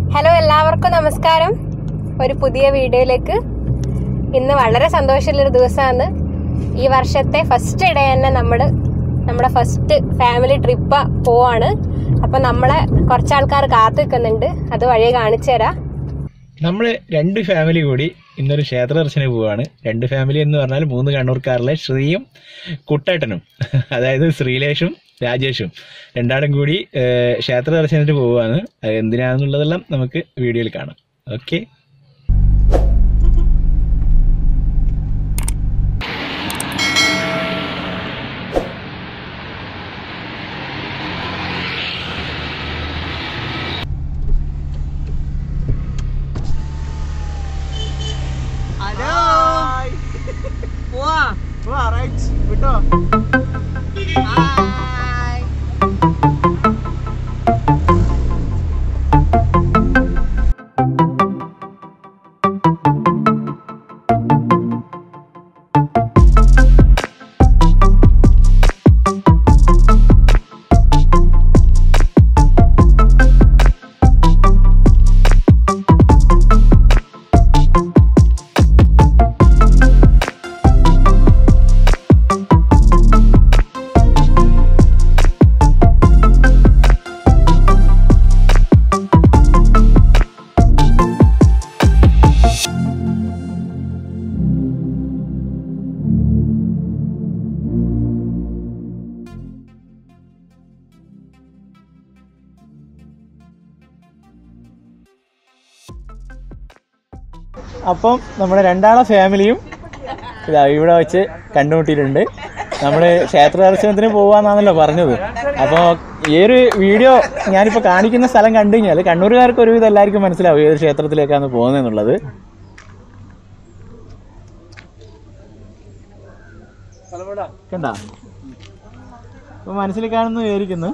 Hello എല്ലാവർക്കും നമസ്കാരം ഒരു പുതിയ വീഡിയോയിലേക്ക് ഇന്ന് വളരെ സന്തോഷമുള്ളൊരു ദിവസമാണ് ഈ വർഷത്തെ ഫസ്റ്റ് ഡേ തന്നെ നമ്മൾ നമ്മുടെ ഫസ്റ്റ് ഫാമിലി ട്രിപ്പ് പോവാണ് അപ്പൊ നമ്മളെ കുറച്ചാൾക്കാർ കാത്തു നിൽക്കുന്നുണ്ട് അത് വഴിയെ കാണിച്ചു തരാം നമ്മൾ രണ്ട് ഫാമിലി കൂടി ഇന്നൊരു ക്ഷേത്ര ദർശനം പോവാണ് രണ്ട് ഫാമിലി എന്ന് പറഞ്ഞാൽ മൂന്ന് കണ്ണൂർക്കാരിലെ ശ്രീയും കുട്ടേട്ടനും അതായത് ശ്രീലേഷും രാജേഷും രണ്ടാളും കൂടി ഏഹ്, ക്ഷേത്ര ദർശനത്തിന് പോവുകയാണ് അത് എന്തിനാണെന്നുള്ളതെല്ലാം നമുക്ക് വീഡിയോയിൽ കാണാം ഓക്കെ അപ്പം നമ്മുടെ രണ്ടാളെ ഫാമിലിയും ഇതാ ഇവിടെ വെച്ച് കണ്ടുമുട്ടിയിട്ടുണ്ട് നമ്മൾ ക്ഷേത്ര ദർശനത്തിന് പോവാന്നാണല്ലോ പറഞ്ഞത് അപ്പോൾ ഈ ഒരു വീഡിയോ ഞാനിപ്പോൾ കാണിക്കുന്ന സ്ഥലം കണ്ടു കഴിഞ്ഞാൽ കണ്ണൂരുകാർക്ക് ഒരുവിധം എല്ലാവർക്കും മനസ്സിലാവും ഏത് ക്ഷേത്രത്തിലേക്കാണ് പോകുന്നതെന്നുള്ളത് കണ്ട ഇപ്പൊ മനസ്സിൽ കാണുന്നു വിചാരിക്കുന്നു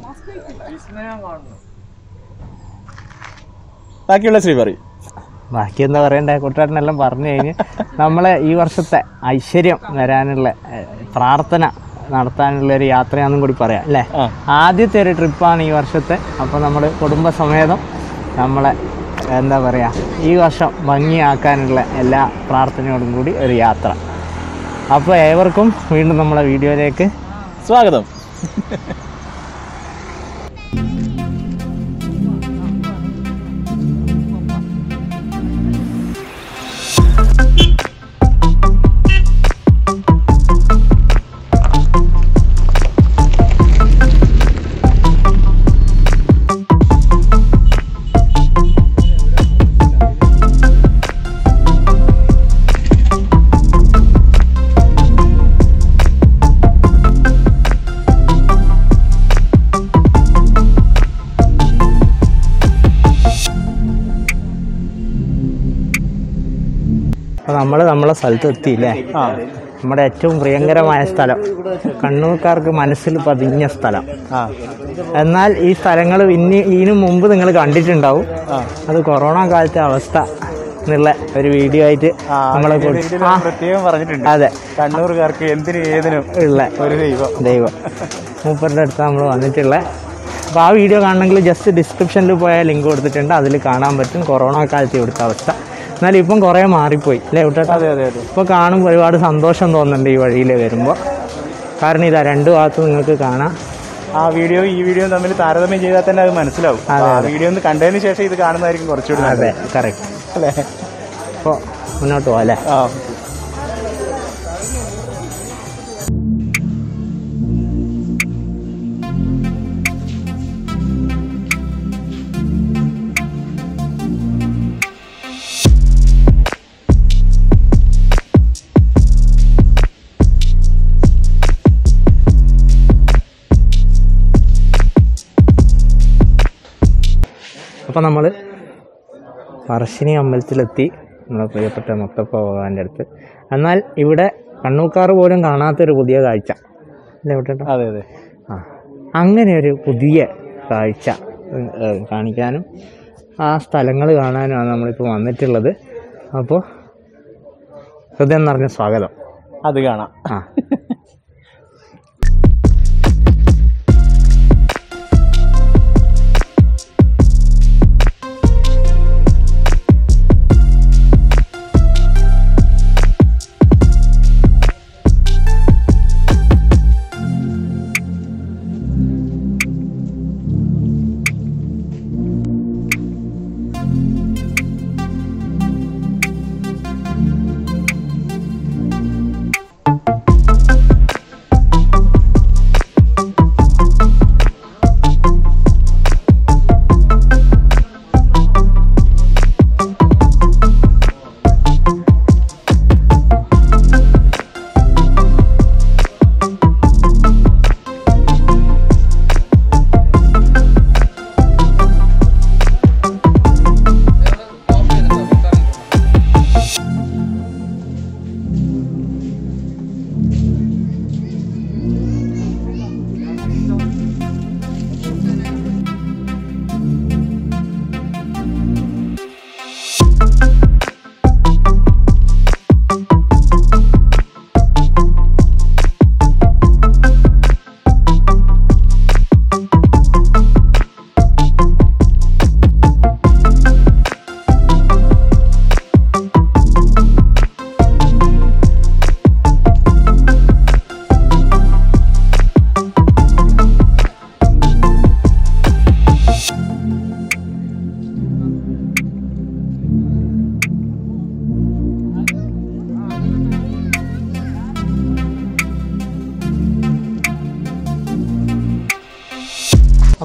ബാക്കിയുള്ള ശ്രീ പറയും ബാക്കി എന്താ പറയണ്ടേ കുട്ടേട്ടനെല്ലാം പറഞ്ഞു കഴിഞ്ഞ് നമ്മളെ ഈ വർഷത്തെ ഐശ്വര്യം വരാനുള്ള ഏഹ്, പ്രാർത്ഥന നടത്താനുള്ള ഒരു യാത്രയാണെന്നും കൂടി പറയാം അല്ലേ ആ. ആദ്യത്തെ ഒരു ട്രിപ്പാണ് ഈ വർഷത്തെ അപ്പോൾ നമ്മൾ കുടുംബസമേതം നമ്മളെ എന്താ പറയുക ഈ വർഷം ഭംഗിയാക്കാനുള്ള എല്ലാ പ്രാർത്ഥനയോടും കൂടി ഒരു യാത്ര അപ്പോൾ ഏവർക്കും വീണ്ടും നമ്മളെ വീഡിയോയിലേക്ക് സ്വാഗതം അപ്പോൾ നമ്മൾ നമ്മളെ സ്ഥലത്ത് എത്തിയില്ലേ ആ നമ്മുടെ ഏറ്റവും പ്രിയങ്കരമായ സ്ഥലം കണ്ണൂർക്കാർക്ക് മനസ്സിൽ പതിഞ്ഞ സ്ഥലം ആ എന്നാൽ ഈ സ്ഥലങ്ങൾ ഇനി ഇതിനു മുമ്പ് നിങ്ങൾ കണ്ടിട്ടുണ്ടാവും ആ. അത് കൊറോണ കാലത്തെ അവസ്ഥ എന്നുള്ള ഒരു വീഡിയോ ആയിട്ട് നമ്മളെ കൊടു- ആ, പ്രത്യേകം പറഞ്ഞിട്ടുണ്ട് അതെ കണ്ണൂർക്കാർക്ക് എന്തിനും ഏതിനും ഉള്ള ഒരു ദൈവം ദൈവം മൂപ്പരുടെ അടുത്ത് നമ്മൾ വന്നിട്ടുള്ള അപ്പോൾ ആ വീഡിയോ കാണണമെങ്കിൽ ജസ്റ്റ് ഡിസ്ക്രിപ്ഷനിൽ പോയാൽ ലിങ്ക് കൊടുത്തിട്ടുണ്ട് അതിൽ കാണാൻ പറ്റും കൊറോണ കാലത്ത് ഇവിടുത്തെ അവസ്ഥ എന്നാൽ ഇപ്പം കുറേ മാറിപ്പോയി അല്ലേ വിട്ടേട്ടാ അതെ അതെ അതെ ഇപ്പോൾ കാണുമ്പോൾ ഒരുപാട് സന്തോഷം തോന്നുന്നുണ്ട് ഈ വഴിയിൽ വരുമ്പോൾ കാരണം ഇതാ രണ്ട് ഭാഗത്തും നിങ്ങൾക്ക് കാണാം ആ വീഡിയോ ഈ വീഡിയോ തമ്മിൽ താരതമ്യം ചെയ്താൽ തന്നെ അത് മനസ്സിലാവും അതെ, ആ വീഡിയോ ഒന്ന് കണ്ടതിന് ശേഷം ഇത് കാണുന്നതായിരിക്കും കുറച്ചുകൂടി അതെ നല്ലത്. കറക്റ്റ് അല്ലേ അപ്പോൾ മുന്നോട്ട് പോകാം അല്ലേ ആ അപ്പോൾ നമ്മൾ പറശ്ശിനി അമ്പലത്തിലെത്തി നമ്മളെ പ്രിയപ്പെട്ട മുത്തപ്പ ഭഗവാന്റെ അടുത്ത് എന്നാൽ ഇവിടെ കണ്ണൂക്കാർ പോലും കാണാത്തൊരു പുതിയ കാഴ്ച അല്ലേ വിട്ടേട്ടാ അതെ അതെ ആ അങ്ങനെ ഒരു പുതിയ കാഴ്ച ഉം, ഏ, കാണിക്കാനും ആ സ്ഥലങ്ങൾ കാണാനുമാണ് നമ്മളിപ്പോൾ വന്നിട്ടുള്ളത് അപ്പോൾ ഹൃദയം നിറഞ്ഞ സ്വാഗതം അത് കാണാം ആ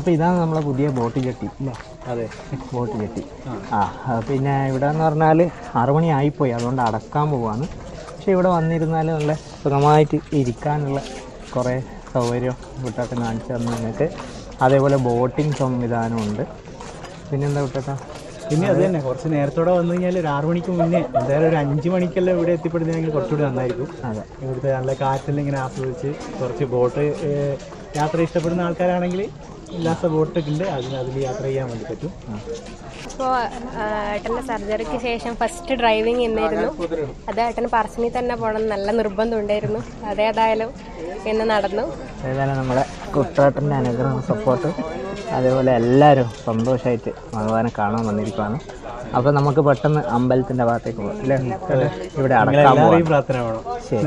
അപ്പോൾ ഇതാണ് നമ്മളെ പുതിയ ബോട്ട് ജെട്ടി അല്ലേ അതെ ബോട്ട് ജെട്ടി ആ ആ, പിന്നെ ഇവിടെ എന്ന് പറഞ്ഞാൽ ആറുമണി ആയിപ്പോയി അതുകൊണ്ട് അടക്കാൻ പോവാണ് പക്ഷെ ഇവിടെ വന്നിരുന്നാൽ നല്ല സുഖമായിട്ട് ഇരിക്കാനുള്ള കുറേ സൗകര്യം വിട്ടാട്ട് കാണിച്ചു തന്നു നിങ്ങൾക്ക് അതേപോലെ ബോട്ടിംഗ് സംവിധാനമുണ്ട് പിന്നെന്താ വിട്ടാ പിന്നെ അത് തന്നെ കുറച്ച് നേരത്തോടെ വന്നു കഴിഞ്ഞാൽ ഒരു ആറു മണിക്ക് മുന്നേ എന്തായാലും ഒരു അഞ്ച് മണിക്കെല്ലാം ഇവിടെ എത്തിപ്പെടുന്നെങ്കിൽ കുറച്ചുകൂടി നന്നായിരിക്കും അതെ ഇവിടുത്തെ നല്ല കാറ്റെല്ലാം ഇങ്ങനെ ആസ്വദിച്ച് കുറച്ച് ബോട്ട് യാത്ര ഇഷ്ടപ്പെടുന്ന ആൾക്കാരാണെങ്കിൽ ഉല്ലാസ ബോട്ടൊക്കെ ഉണ്ട് അതിന് അതിൽ യാത്ര ചെയ്യാൻ വേണ്ടി പറ്റും ഇപ്പോൾ ഏട്ടൻ്റെ സർജറിക്ക് ശേഷം ഫസ്റ്റ് ഡ്രൈവിംഗ് എന്നായിരുന്നു അത് ഏട്ടന് പറശ്ശിനി തന്നെ പോകണം എന്ന് നല്ല നിർബന്ധം ഉണ്ടായിരുന്നു അതേതായാലും ഇന്ന് നടന്നു ഏതായാലും നമ്മളെ കുട്ടാട്ടൻ്റെ അനുഗ്രഹം സപ്പോർട്ട് അതേപോലെ എല്ലാവരും സന്തോഷമായിട്ട് ഭഗവാനെ കാണാൻ വന്നിരിക്കുകയാണ് അപ്പോൾ നമുക്ക് പെട്ടെന്ന് അമ്പലത്തിൻ്റെ ഭാഗത്തേക്ക് പോകാം അല്ലേ ഇവിടെ അടക്കാൻ എല്ലാവരെയും പോകാം പ്രാർത്ഥന വേണം ശരി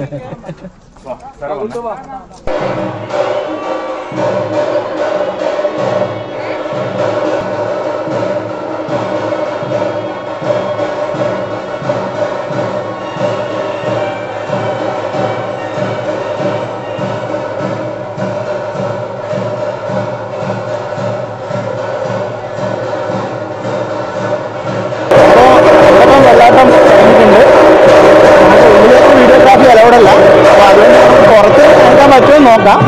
അപ്പം വെള്ളാട്ടം കഴിഞ്ഞിട്ടുണ്ട് നമുക്ക് ഉള്ളിലേക്ക് വീഡിയോഗ്രാഫി അലൗഡല്ല അപ്പോൾ അതുകൊണ്ട് നമുക്ക് പുറത്ത് എടുക്കാൻ പറ്റുമോ എന്ന് നോക്കാം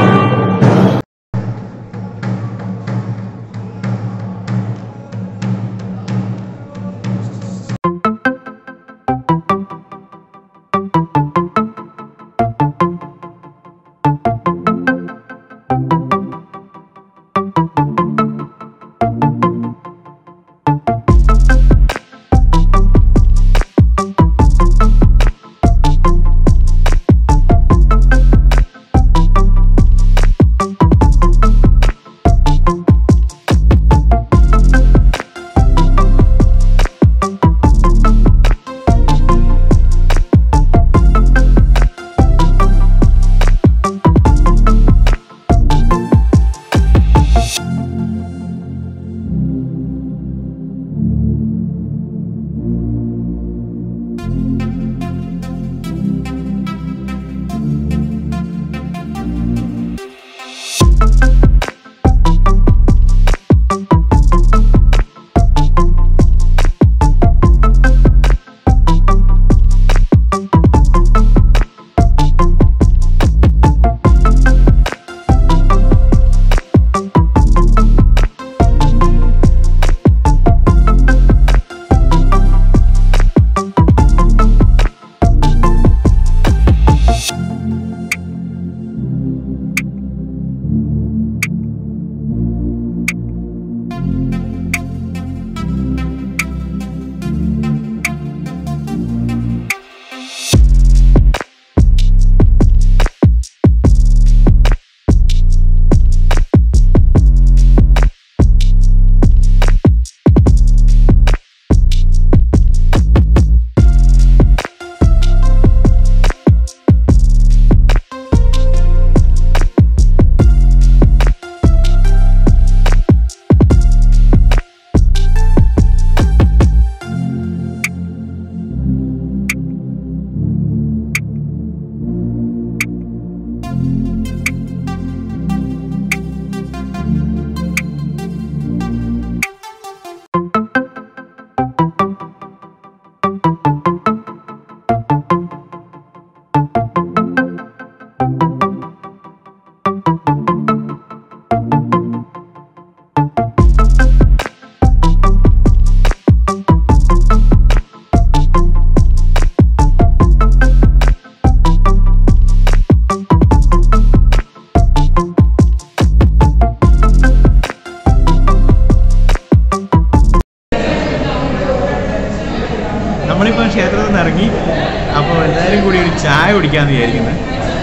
നമ്മളിപ്പോൾ ക്ഷേത്രത്തിൽ നിന്ന് ഇറങ്ങി അപ്പോൾ എല്ലാവരും കൂടി ഒരു ചായ കുടിക്കാമെന്ന് വിചാരിക്കുന്നത്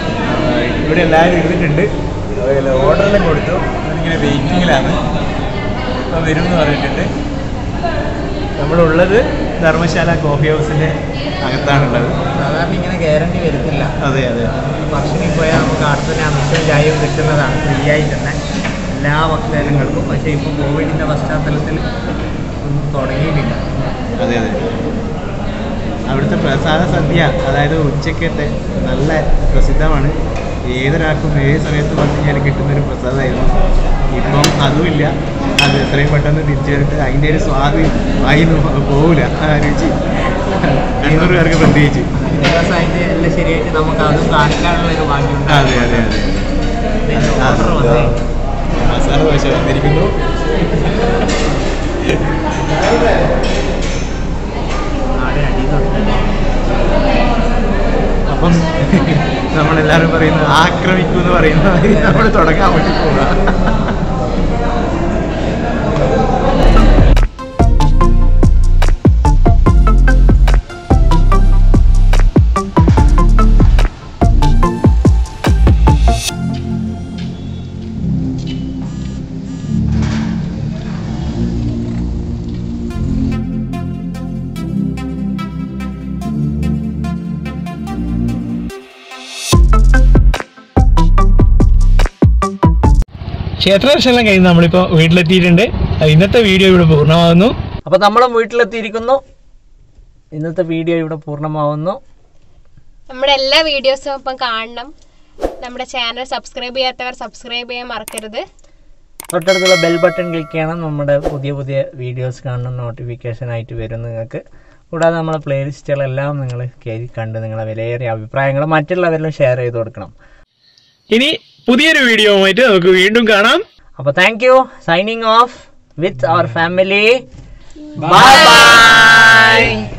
ആ, ഇവിടെ എല്ലാവരും ഇരുന്നിട്ടുണ്ട് അതുപോലെ ഓർഡറെല്ലാം കൊടുത്തു അതിങ്ങനെ വെയിറ്റിങ്ങിലാണ് അപ്പോൾ വരും എന്ന് പറഞ്ഞിട്ടുണ്ട് നമ്മളുള്ളത് ധർമ്മശാല കോഫി ഹൗസിൻ്റെ അകത്താണുള്ളത് സാധാരണ ഇങ്ങനെ ഗ്യാരണ്ടി വരുന്നില്ല അതെ അതെ ഭക്ഷണം പോയാൽ നമുക്ക് അടുത്ത തന്നെ അമിഷവും ചായയും കിട്ടുന്നതാണ് ഫ്രീ ആയിട്ട് തന്നെ എല്ലാ ഭക്തജനങ്ങൾക്കും പക്ഷേ ഇപ്പോൾ കോവിഡിൻ്റെ പശ്ചാത്തലത്തിൽ ഒന്നും തുടങ്ങിയിട്ടില്ല അതെ അതെ അവിടുത്തെ പ്രസാദ സദ്യ അതായത് ഉച്ചക്കത്തെ നല്ല പ്രസിദ്ധമാണ് ഏതൊരാൾക്കും ഏത് സമയത്ത് വന്നു കഴിഞ്ഞാൽ കിട്ടുന്നൊരു പ്രസാദമായിരുന്നു ഇപ്പം അതുമില്ല അത് എത്രയും പെട്ടെന്ന് തിരിച്ചു വരട്ടെ അതിൻ്റെ ഒരു സ്വാദ് വായിന്ന് പോകില്ല ആ രുചി കണ്ണൂരുകാർക്ക് പ്രത്യേകിച്ച് ദിവസമായിട്ട് എല്ലാം ശരിയായിട്ട് നമുക്ക് അതും കാണിക്കാനുള്ള ഒരു ഭാഗ്യം അതെ അതെ അതെ ഓർഡർ വന്നേ മസാല ദോശ വന്നിരിക്കുന്നു ആടെ അടി തൊട്ടിട്ട് അപ്പം നമ്മളെല്ലാവരും പറയുന്നത് ആക്രമിക്കൂ എന്ന് പറയുന്നത് നമ്മൾ തുടങ്ങാൻ വേണ്ടി പോവുക ക്ഷേത്ര ദർശനം കഴിഞ്ഞ് നമ്മളിപ്പോൾ വീട്ടിലെത്തിയിട്ടുണ്ട് അത് ഇന്നത്തെ വീഡിയോ ഇവിടെ പൂർണ്ണമാകുന്നു അപ്പോൾ നമ്മളും വീട്ടിലെത്തിയിരിക്കുന്നു ഇന്നത്തെ വീഡിയോ ഇവിടെ പൂർണ്ണമാവുന്നു നമ്മുടെ എല്ലാ വീഡിയോസും ഇപ്പം കാണണം നമ്മുടെ ചാനൽ സബ്സ്ക്രൈബ് ചെയ്യാത്തവർ സബ്സ്ക്രൈബ് ചെയ്യാൻ മറക്കരുത് തൊട്ടടുത്തുള്ള ബെൽ ബട്ടൺ ക്ലിക്ക് ചെയ്യണം നമ്മുടെ പുതിയ പുതിയ വീഡിയോസ് കാണുന്ന നോട്ടിഫിക്കേഷൻ ആയിട്ട് വരും നിങ്ങൾക്ക് കൂടാതെ നമ്മളെ പ്ലേലിസ്റ്റുകളെല്ലാം നിങ്ങൾ കയറി കണ്ട് നിങ്ങളെ വിലയേറിയ അഭിപ്രായങ്ങൾ മറ്റുള്ളവരിലും ഷെയർ ചെയ്ത് കൊടുക്കണം ഇനി പുതിയൊരു വീഡിയോവുമായിട്ട് നമുക്ക് വീണ്ടും കാണാം അപ്പോൾ thank you signing off with our family bye by